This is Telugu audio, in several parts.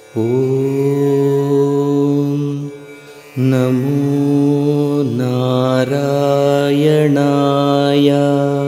ॐ नमो నారాయణాయ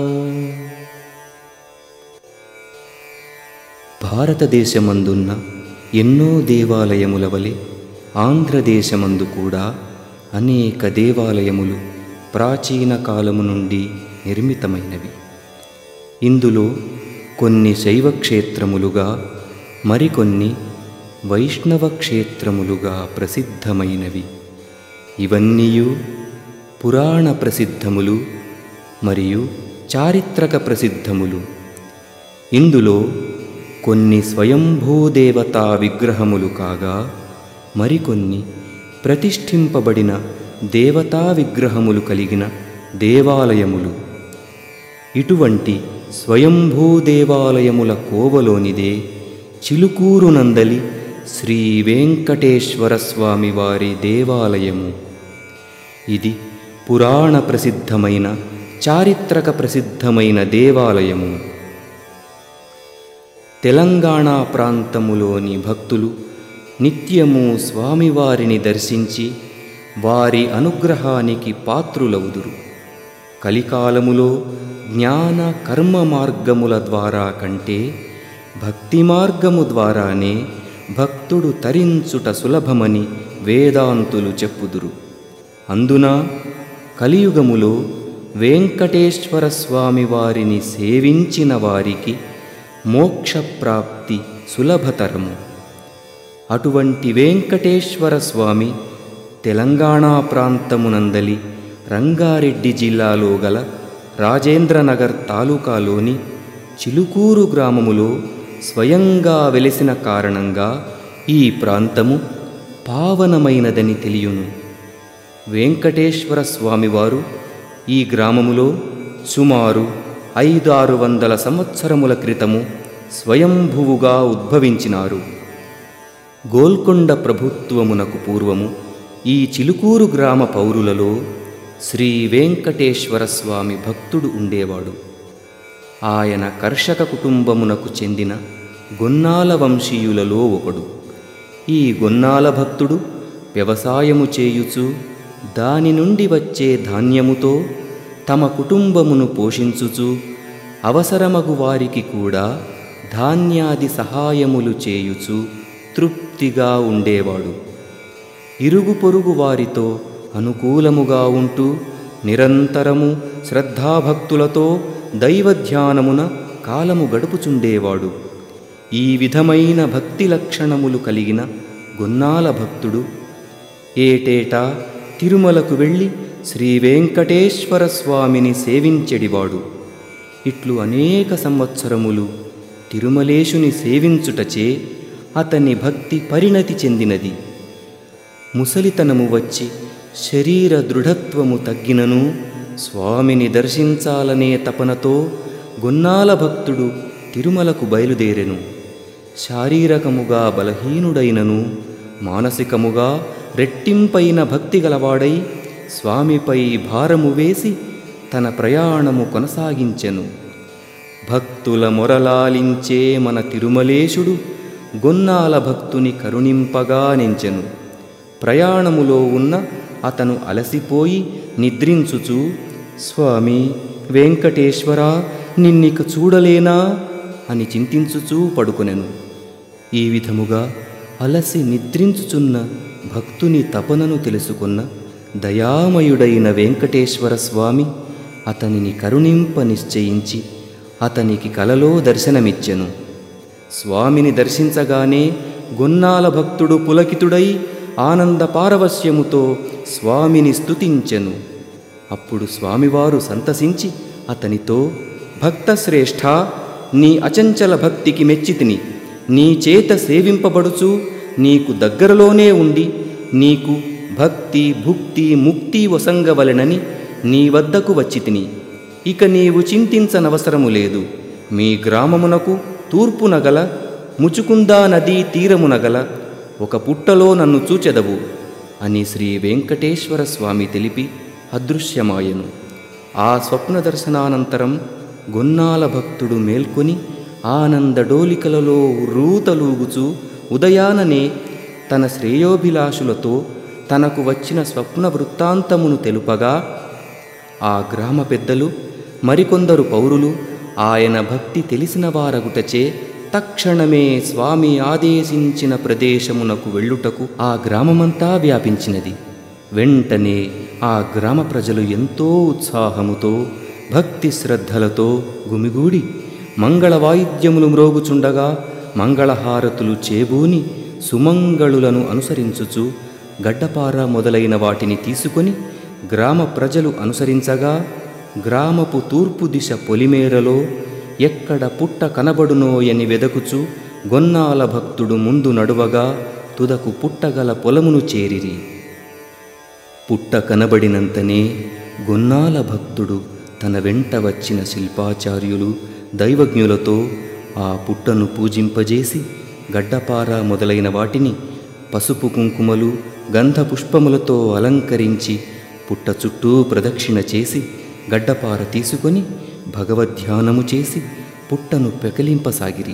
భారతదేశమందున్న ఎన్నో దేవాలయముల వలె ఆంధ్రదేశమందు కూడా అనేక దేవాలయములు ప్రాచీన కాలము నుండి నిర్మితమైనవి ఇందులో కొన్ని శైవ క్షేత్రములుగా మరికొన్ని వైష్ణవ క్షేత్రములుగా ప్రసిద్ధమైనవి ఇవన్నీయు పురాణ ప్రసిద్ధములు మరియు చారిత్రక ప్రసిద్ధములు ఇందులో కొన్ని స్వయంభూదేవతా విగ్రహములు కాగా మరికొన్ని ప్రతిష్ఠింపబడిన దేవతా విగ్రహములు కలిగిన దేవాలయములు ఇటువంటి స్వయంభూ దేవాలయముల కోవలోనిదే చిలుకూరు నందలి శ్రీ వెంకటేశ్వర స్వామి వారి దేవాలయము ఇది పురాణ ప్రసిద్ధమైన చారిత్రక ప్రసిద్ధమైన దేవాలయము తెలంగాణ ప్రాంతములోని భక్తులు నిత్యము స్వామివారిని దర్శించి వారి అనుగ్రహానికి పాత్రులవుదురు కలికాలములో జ్ఞాన కర్మ మార్గముల ద్వారా కంటే భక్తి మార్గము ద్వారానే భక్తుడు తరించుట సులభమని వేదాంతులు చెప్పుదురు అందున కలియుగములో వెంకటేశ్వర స్వామి వారిని సేవించిన వారికి మోక్షప్రాప్తి సులభతరము అటువంటి వెంకటేశ్వర స్వామి తెలంగాణ ప్రాంతమునందలి రంగారెడ్డి జిల్లాలో గల రాజేంద్రనగర్ తాలూకాలోని చిలుకూరు గ్రామములో స్వయంగా వెలిసిన కారణంగా ఈ ప్రాంతము పావనమైనదని తెలియును వెంకటేశ్వర స్వామివారు ఈ గ్రామములో సుమారు ఐదు ఆరు వందల సంవత్సరముల క్రితము స్వయంభువుగా ఉద్భవించినారు గోల్కొండ ప్రభుత్వమునకు పూర్వము ఈ చిలుకూరు గ్రామ పౌరులలో శ్రీ వెంకటేశ్వర స్వామి భక్తుడు ఉండేవాడు ఆయన కర్షక కుటుంబమునకు చెందిన గొన్నాల వంశీయులలో ఒకడు ఈ గొన్నాల భక్తుడు వ్యవసాయము చేయుచు దాని నుండి వచ్చే ధాన్యముతో తమ కుటుంబమును పోషించుచు అవసరమగు వారికి కూడా ధాన్యాది సహాయములు చేయుచు తృప్తిగా ఉండేవాడు ఇరుగు పొరుగు వారితో అనుకూలముగా ఉంటూ నిరంతరము శ్రద్ధాభక్తులతో దైవధ్యానమున కాలము గడుపుచుండేవాడు ఈ విధమైన భక్తి లక్షణములు కలిగిన గొన్నాల భక్తుడు ఏటేటా తిరుమలకు వెళ్ళి శ్రీ వెంకటేశ్వర స్వామిని సేవించెడివాడు ఇట్లు అనేక సంవత్సరములు తిరుమలేశుని సేవించుటచే అతని భక్తి పరిణతి చెందినది ముసలితనము వచ్చి శరీర దృఢత్వము తగ్గినను స్వామిని దర్శించాలనే తపనతో గొన్నాల భక్తుడు తిరుమలకు బయలుదేరెను శారీరకముగా బలహీనుడైనను మానసికముగా రెట్టింపైన భక్తి గలవాడై స్వామిపై భారము వేసి తన ప్రయాణము కొనసాగించెను భక్తుల మొరలాలించే మన తిరుమలేశుడు గొన్నాల భక్తుని కరుణింపగా నించెను ప్రయాణములో ఉన్న అతను అలసిపోయి నిద్రించుచు స్వామి వెంకటేశ్వర నిన్నిక చూడలేనా అని చింతించుచూ పడుకొనెను ఈ విధముగా అలసి నిద్రించుచున్న భక్తుని తపనను తెలుసుకున్న దయామయుడైన వెంకటేశ్వర స్వామి అతనిని కరుణింప నిశ్చయించి అతనికి కలలో దర్శనమిచ్చెను స్వామిని దర్శించగానే గొన్నాల భక్తుడు పులకితుడై ఆనంద పారవస్యముతో స్వామిని స్తుతించెను అప్పుడు స్వామివారు సంతసించి అతనితో భక్తశ్రేష్ఠ నీ అచంచల భక్తికి మెచ్చితిని నీ చేత సేవింపబడుచు నీకు దగ్గరలోనే ఉండి నీకు భక్తి భుక్తి ముక్తి వసంగవలెనని నీ వద్దకు వచ్చి తిని ఇక నీవు చింతించనవసరము లేదు మీ గ్రామమునకు తూర్పున గల ముచుకుందా నదీ తీరమున గల ఒక పుట్టలో నన్ను చూచెదవు అని శ్రీ వెంకటేశ్వర స్వామి తెలిపి అదృశ్యమాయెను ఆ స్వప్న దర్శనానంతరం గొన్నాల భక్తుడు మేల్కొని ఆనంద డోలికలలో రూతలూగుచూ ఉదయాననే తన శ్రేయోభిలాషులతో తనకు వచ్చిన స్వప్న వృత్తాంతమును తెలుపగా ఆ గ్రామ పెద్దలు మరికొందరు పౌరులు ఆయన భక్తి తెలిసిన వారగుటచే తక్షణమే స్వామి ఆదేశించిన ప్రదేశమునకు వెళ్ళుటకు ఆ గ్రామమంతా వ్యాపించినది వెంటనే ఆ గ్రామ ప్రజలు ఎంతో ఉత్సాహముతో భక్తి శ్రద్ధలతో గుమిగూడి మంగళ వాయిద్యములు మ్రోగుచుండగా మంగళహారతులు చేబూని సుమంగళులను అనుసరించుచు గడ్డపార మొదలైన వాటిని తీసుకొని గ్రామ ప్రజలు అనుసరించగా గ్రామపు తూర్పు దిశ పొలిమేరలో ఎక్కడ పుట్ట కనబడునోయని వెదకుచు గొన్నాల భక్తుడు ముందు నడువగా తుదకు పుట్టగల పొలమును చేరిరి పుట్ట కనబడినంతనే గొన్నాల భక్తుడు తన వెంట వచ్చిన శిల్పాచార్యులు దైవజ్ఞులతో ఆ పుట్టను పూజింపజేసి గడ్డపార మొదలైన వాటిని పసుపు కుంకుమలు గంధ పుష్పములతో అలంకరించి పుట్ట చుట్టూ ప్రదక్షిణ చేసి గడ్డపార తీసుకొని భగవద్ధ్యానము చేసి పుట్టను పెకలింపసాగిరి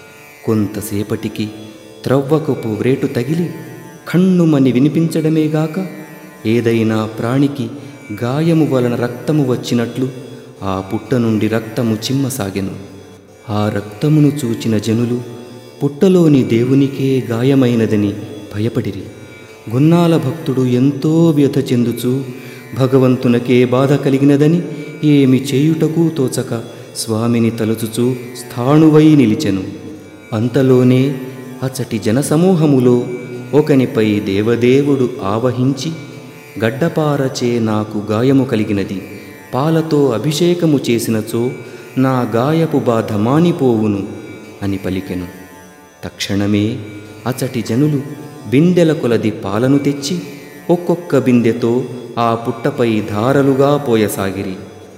కొంతసేపటికి త్రవ్వకపు వ్రేటు తగిలి కన్నుమని వినిపించడమేగాక ఏదైనా ప్రాణికి గాయము వలన రక్తము వచ్చినట్లు ఆ పుట్ట నుండి రక్తము చిమ్మసాగెను ఆ రక్తమును చూచిన జనులు పుట్టలోని దేవునికే గాయమైనదని భయపడిరి గున్నాల భక్తుడు ఎంతో వ్యథ చెందుచూ భగవంతునకే బాధ కలిగినదని ఏమి చేయుటకు తోచక స్వామిని తలుచుచూ స్థాణువై నిలిచెను అంతలోనే అచటి జనసమూహములో ఒకనిపై దేవదేవుడు ఆవహించి గడ్డపారచే నాకు గాయము కలిగినది పాలతో అభిషేకము చేసినచో నా గాయపు బాధ మానిపోవును అని పలికెను తక్షణమే అచటి జనులు బిందెల కొలది పాలను తెచ్చి ఒక్కొక్క బిందెతో ఆ పుట్టపై ధారలుగా పోయసాగిరి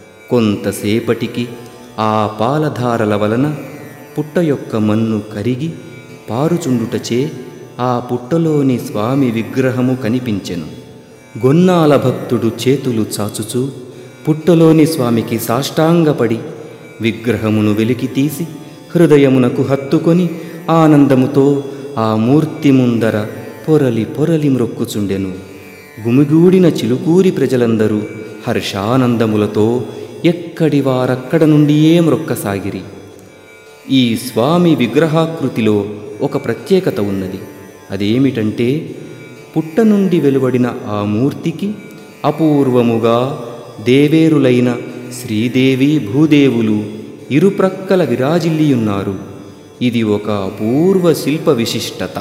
కొంతసేపటికి ఆ పాలధారల వలన పుట్ట యొక్క మన్ను కరిగి పారుచుండుటచే ఆ పుట్టలోని స్వామి విగ్రహము కనిపించెను గొన్నాల భక్తుడు చేతులు చాచుచూ పుట్టలోని స్వామికి సాష్టాంగపడి విగ్రహమును వెలికి తీసి హృదయమునకు హత్తుకొని ఆనందముతో ఆ మూర్తి ముందర పొరలి పొరలి మ్రొక్కుచుండెను గుమిగూడిన చిలుకూరి ప్రజలందరూ హర్షానందములతో ఎక్కడి వారక్కడ నుండియే మ్రొక్కసాగిరి ఈ స్వామి విగ్రహాకృతిలో ఒక ప్రత్యేకత ఉన్నది అదేమిటంటే పుట్ట నుండి వెలువడిన ఆ మూర్తికి అపూర్వముగా దేవేరులైన శ్రీదేవి భూదేవులు ఇరుప్రక్కల విరాజిల్లియున్నారు ఇది ఒక అపూర్వ శిల్ప విశిష్టత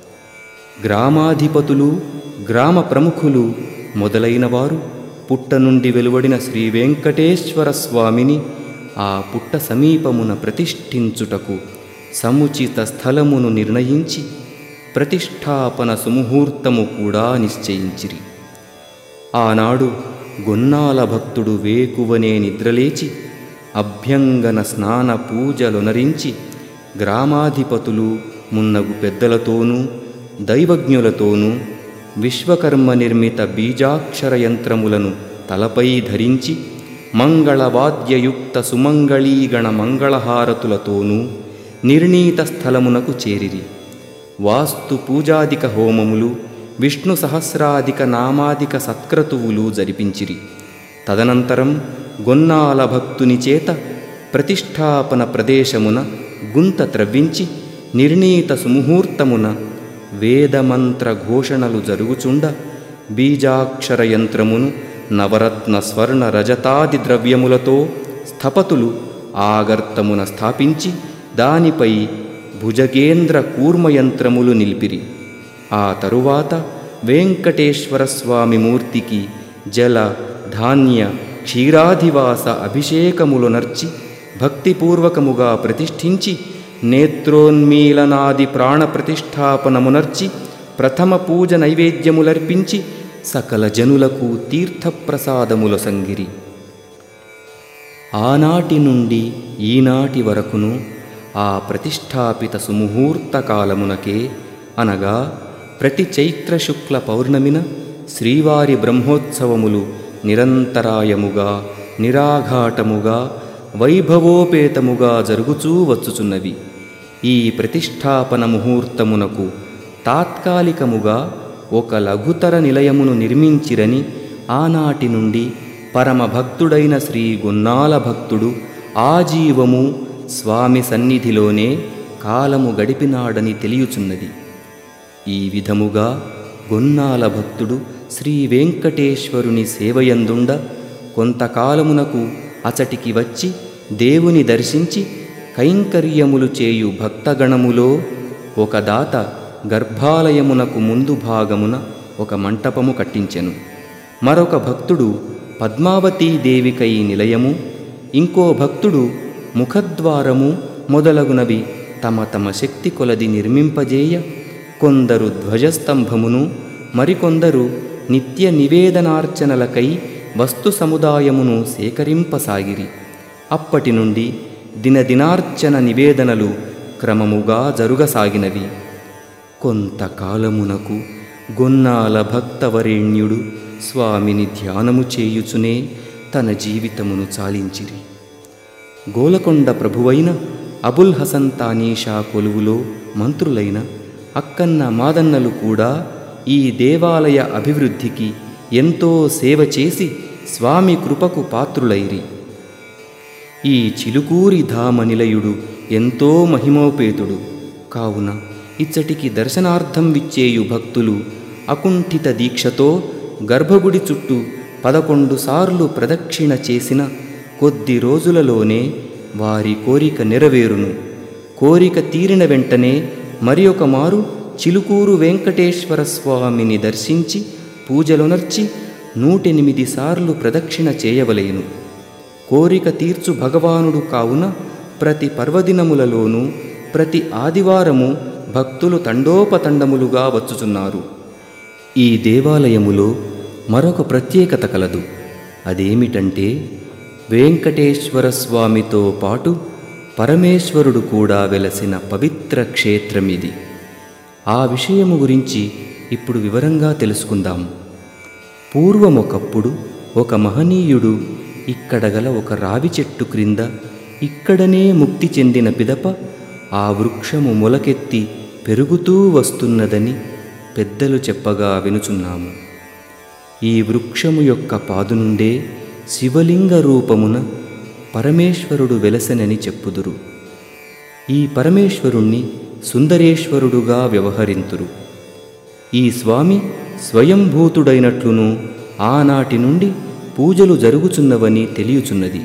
గ్రామాధిపతులు గ్రామ ప్రముఖులు మొదలైన వారు పుట్ట నుండి వెలువడిన శ్రీ వెంకటేశ్వర స్వామిని ఆ పుట్ట సమీపమున ప్రతిష్ఠించుటకు సముచిత స్థలమును నిర్ణయించి ప్రతిష్టాపన సుముహూర్తము కూడా నిశ్చయించిరి ఆనాడు గొన్నాల భక్తుడు వేకువనే నిద్రలేచి అభ్యంగన స్నాన పూజలొనరించి గ్రామాధిపతులు మున్నగు పెద్దలతోనూ దైవజ్ఞులతోనూ విశ్వకర్మ నిర్మిత బీజాక్షర యంత్రములను తలపై ధరించి మంగళవాద్యయుక్త సుమంగళీగణ మంగళహారతులతోనూ నిర్ణీత స్థలమునకు చేరిరి వాస్తు పూజాదిక హోమములు విష్ణు సహస్రాధిక నామాదిక సత్క్రతువులు జరిపించిరి తదనంతరం గొన్నాల భక్తుని చేత ప్రతిష్టాపన ప్రదేశమున గుంత త్రవ్వించి నిర్ణీత సుముహూర్తమున వేదమంత్ర ఘోషణలు జరుగుచుండ బీజాక్షర యంత్రమును నవరత్న స్వర్ణ రజతాది ద్రవ్యములతో స్థపతులు ఆగర్తమున స్థాపించి దానిపై భుజగేంద్ర కూర్మయంత్రములు నిలిపిరి ఆ తరువాత వెంకటేశ్వర స్వామి మూర్తికి జల ధాన్య క్షీరాధివాస అభిషేకములునర్చి భక్తిపూర్వకముగా ప్రతిష్ఠించి నేత్రోన్మీలనాది ప్రాణ ప్రతిష్టాపనమునర్చి ప్రథమ పూజ నైవేద్యములర్పించి సకల జనులకు తీర్థప్రసాదముల సంగిరి ఆనాటి నుండి ఈనాటి వరకును ఆ ప్రతిష్టాపిత సుముహూర్త కాలమునకే అనగా ప్రతి చైత్ర శుక్ల పౌర్ణమిన శ్రీవారి బ్రహ్మోత్సవములు నిరంతరాయముగా నిరాఘాటముగా వైభవోపేతముగా జరుగుచూ వచ్చుచున్నవి ఈ ప్రతిష్టాపన ముహూర్తమునకు తాత్కాలికముగా ఒక లఘుతర నిలయమును నిర్మించిరని ఆనాటి నుండి పరమభక్తుడైన శ్రీ గున్నాల భక్తుడు ఆజీవము స్వామి సన్నిధిలోనే కాలము గడిపినాడని తెలియుచున్నది ఈ విధముగా గొన్నాల భక్తుడు శ్రీ వెంకటేశ్వరుని సేవయందుండ కొంతకాలమునకు అచటికి వచ్చి దేవుని దర్శించి కైంకర్యములు చేయు భక్తగణములో ఒక దాత గర్భాలయమునకు ముందు భాగమున ఒక మంటపము కట్టించెను మరొక భక్తుడు పద్మావతీ దేవికై నిలయము ఇంకో భక్తుడు ముఖద్వారము మొదలగునవి తమ తమ శక్తి కొలది నిర్మింపజేయ కొందరు ధ్వజస్తంభమును మరికొందరు నిత్య నివేదనార్చనలకై వస్తు సముదాయమును సేకరింపసాగిరి అప్పటి నుండి దినదినార్చన నివేదనలు క్రమముగా జరుగసాగినవి కొంతకాలమునకు గొన్నాల భక్తవరేణ్యుడు స్వామిని ధ్యానము చేయుచునే తన జీవితమును చాలించిరి గోలకొండ ప్రభువైన అబుల్ హసన్ తానీషా కొలువులో మంత్రులైన అక్కన్న మాదన్నలు కూడా ఈ దేవాలయ అభివృద్ధికి ఎంతో సేవ చేసి స్వామి కృపకు పాత్రులైరి ఈ చిలుకూరి ధామ నిలయుడు ఎంతో మహిమోపేతుడు కావున ఇచ్చటికి దర్శనార్థం విచ్చేయు భక్తులు అకుంఠిత దీక్షతో గర్భగుడి చుట్టూ పదకొండు సార్లు ప్రదక్షిణ చేసిన కొద్ది రోజులలోనే వారి కోరిక నెరవేరును కోరిక తీరిన వెంటనే మరి ఒక మారు చిలుకూరు వెంకటేశ్వర స్వామిని దర్శించి పూజలునర్చి నూటెనిమిది సార్లు ప్రదక్షిణ చేయవలేను కోరిక తీర్చు భగవానుడు కావున ప్రతి పర్వదినములలోనూ ప్రతి ఆదివారము భక్తులు తండోపతండములుగా వచ్చుచున్నారు ఈ దేవాలయములో మరొక ప్రత్యేకత కలదు అదేమిటంటే వెంకటేశ్వర స్వామితో పాటు పరమేశ్వరుడు కూడా వెలసిన పవిత్ర క్షేత్రమిది ఆ విషయము గురించి ఇప్పుడు వివరంగా తెలుసుకుందాం పూర్వమొకప్పుడు ఒక మహనీయుడు ఇక్కడ గల ఒక రావి చెట్టు క్రింద ఇక్కడనే ముక్తి చెందిన పిదప ఆ వృక్షము మొలకెత్తి పెరుగుతూ వస్తున్నదని పెద్దలు చెప్పగా వినుచున్నాము ఈ వృక్షము యొక్క పాదు నుండే శివలింగ రూపమున పరమేశ్వరుడు వెలసనని చెప్పుదురు ఈ పరమేశ్వరుణ్ణి సుందరేశ్వరుడుగా వ్యవహరింతురు ఈ స్వామి స్వయంభూతుడైనట్లును ఆనాటి నుండి పూజలు జరుగుచున్నవని తెలియచున్నది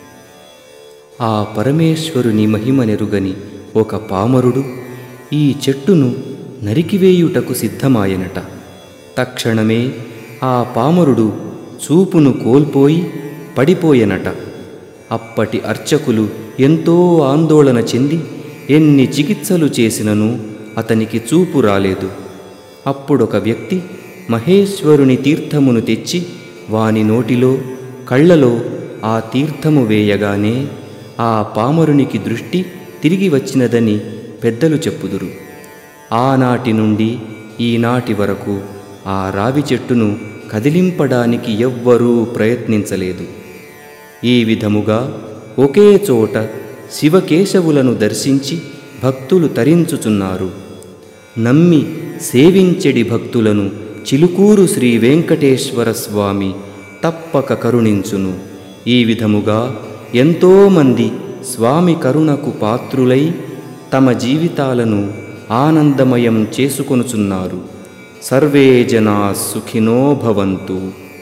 ఆ పరమేశ్వరుని మహిమనెరుగని ఒక పామరుడు ఈ చెట్టును నరికివేయుటకు సిద్ధమాయనట తక్షణమే ఆ పామరుడు చూపును కోల్పోయి పడిపోయెనట అప్పటి అర్చకులు ఎంతో ఆందోళన చెంది ఎన్ని చికిత్సలు చేసినను అతనికి చూపు రాలేదు అప్పుడొక వ్యక్తి మహేశ్వరుని తీర్థమును తెచ్చి వాని నోటిలో కళ్ళలో ఆ తీర్థము వేయగానే ఆ పామరునికి దృష్టి తిరిగి వచ్చినదని పెద్దలు చెప్పుదురు ఆనాటి నుండి ఈనాటి వరకు ఆ రావి చెట్టును కదిలింపడానికి ఎవ్వరూ ప్రయత్నించలేదు ఈ విధముగా ఒకే చోట శివకేశవులను దర్శించి భక్తులు తరించుచున్నారు నమ్మి సేవించెడి భక్తులను చిలుకూరు శ్రీ వెంకటేశ్వర స్వామి తప్పక కరుణించును ఈ విధముగా ఎంతోమంది స్వామి కరుణకు పాత్రులై తమ జీవితాలను ఆనందమయం చేసుకొనుచున్నారు సర్వే జనా సుఖినో భవంతు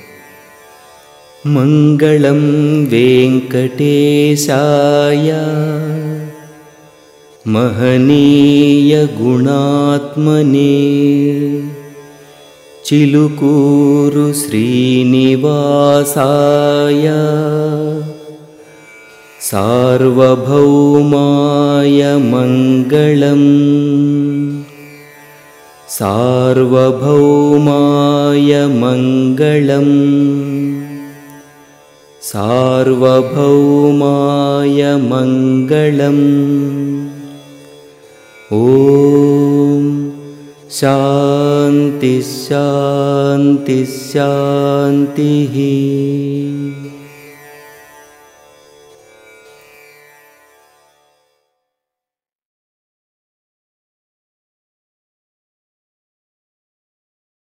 మంగళం వెంకటేశాయ మహనీయ గుణాత్మనే చిలుకూరు శ్రీనివాసాయ సార్వభౌమాయ మంగళం సార్వభౌమాయ మంగళం సార్వభౌమాయ మంగళం ఓం శాంతి శాంతి శాంతి